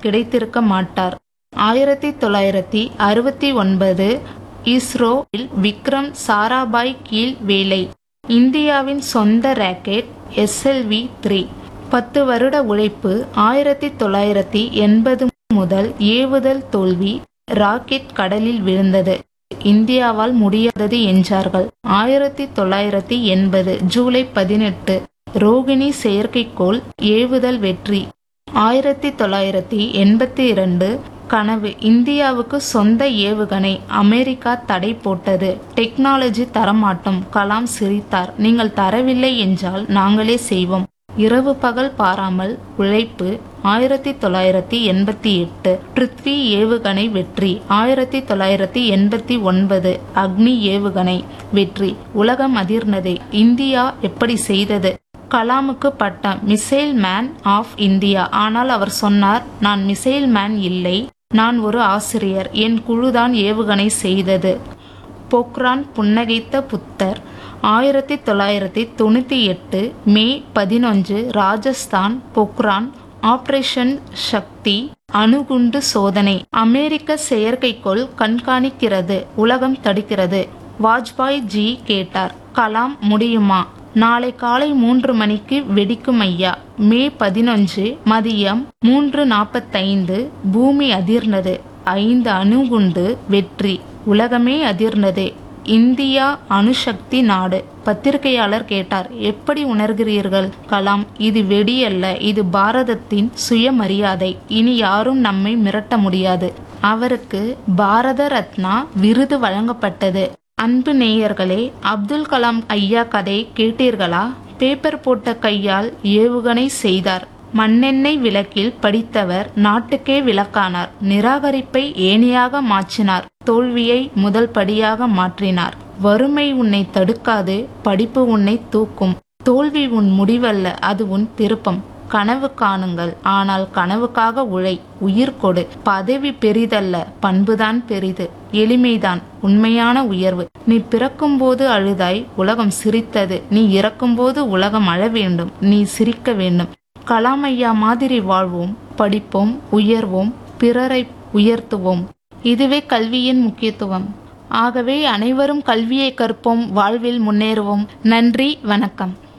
கிடைத்திருக்க மாட்டார் ஆயிரத்தி தொள்ளாயிரத்தி அறுபத்தி ஒன்பது இஸ்ரோவில் விக்ரம் சாராபாய் கீழ் வேலை இந்தியாவின் சொந்த ராக்கெட் எஸ்எல்வி த்ரீ பத்து வருட உழைப்பு ஆயிரத்தி தொள்ளாயிரத்தி எண்பது முதல் ஏவுதல் தோல்வி ராக்கெட் கடலில் விழுந்தது இந்தியாவால் முடியாதது என்றார்கள் ஆயிரத்தி தொள்ளாயிரத்தி எண்பது ஜூலை பதினெட்டு ரோகிணி செயற்கைக்கோள் ஏவுதல் வெற்றி ஆயிரத்தி தொள்ளாயிரத்தி எண்பத்தி இரண்டு கனவு இந்தியாவுக்கு சொந்த ஏவுகணை அமெரிக்கா தடை போட்டது டெக்னாலஜி தரமாட்டோம் கலாம் சிரித்தார் நீங்கள் தரவில்லை என்றால் நாங்களே செய்வோம் இரவு பகல் பாராமல் உழைப்பு ஆயிரத்தி தொள்ளாயிரத்தி எண்பத்தி எட்டு பிருத்வி ஏவுகணை வெற்றி ஆயிரத்தி தொள்ளாயிரத்தி எண்பத்தி ஒன்பது அக்னி ஏவுகணை வெற்றி உலகம் அதிர்ந்தது இந்தியா எப்படி செய்தது கலாமுக்கு பட்டம் மிசைல் மேன் ஆஃப் இந்தியா ஆனால் அவர் சொன்னார் நான் மிசைல் மேன் இல்லை நான் ஒரு ஆசிரியர் என் குழுதான் ஏவுகணை செய்தது போக்ரான் புன்னகைத்த புத்தர் ஆயிரத்தி தொள்ளாயிரத்தி தொண்ணூற்றி எட்டு மே பதினொன்று ராஜஸ்தான் பொக்ரான் ஆபரேஷன் சக்தி அணுகுண்டு சோதனை அமெரிக்க செயற்கைக்கோள் கண்காணிக்கிறது உலகம் தடுக்கிறது வாஜ்பாய் ஜி கேட்டார் கலாம் முடியுமா நாளை காலை மூன்று மணிக்கு வெடிக்கும் ஐயா மே பதினொன்று மதியம் மூன்று நாற்பத்தைந்து பூமி அதிர்ந்தது ஐந்து அணுகுண்டு வெற்றி உலகமே அதிர்ந்தது இந்தியா அணுசக்தி நாடு பத்திரிகையாளர் கேட்டார் எப்படி உணர்கிறீர்கள் கலாம் இது வெடியல்ல இது பாரதத்தின் சுயமரியாதை இனி யாரும் நம்மை மிரட்ட முடியாது அவருக்கு பாரத ரத்னா விருது வழங்கப்பட்டது அன்பு நேயர்களே அப்துல் கலாம் ஐயா கதை கேட்டீர்களா பேப்பர் போட்ட கையால் ஏவுகணை செய்தார் மண்ணெண்ணெய் விளக்கில் படித்தவர் நாட்டுக்கே விளக்கானார் நிராகரிப்பை ஏணியாக மாற்றினார் தோல்வியை முதல் படியாக மாற்றினார் வறுமை உன்னை தடுக்காது படிப்பு உன்னை தூக்கும் தோல்வி உன் முடிவல்ல அது உன் திருப்பம் கனவு காணுங்கள் ஆனால் கனவுக்காக உழை உயிர் கொடு பதவி பெரிதல்ல பண்புதான் பெரிது எளிமைதான் உண்மையான உயர்வு நீ பிறக்கும்போது அழுதாய் உலகம் சிரித்தது நீ இறக்கும்போது உலகம் அழ வேண்டும் நீ சிரிக்க வேண்டும் கலாம் ஐயா மாதிரி வாழ்வோம் படிப்போம் உயர்வோம் பிறரை உயர்த்துவோம் இதுவே கல்வியின் முக்கியத்துவம் ஆகவே அனைவரும் கல்வியை கற்போம் வாழ்வில் முன்னேறுவோம் நன்றி வணக்கம்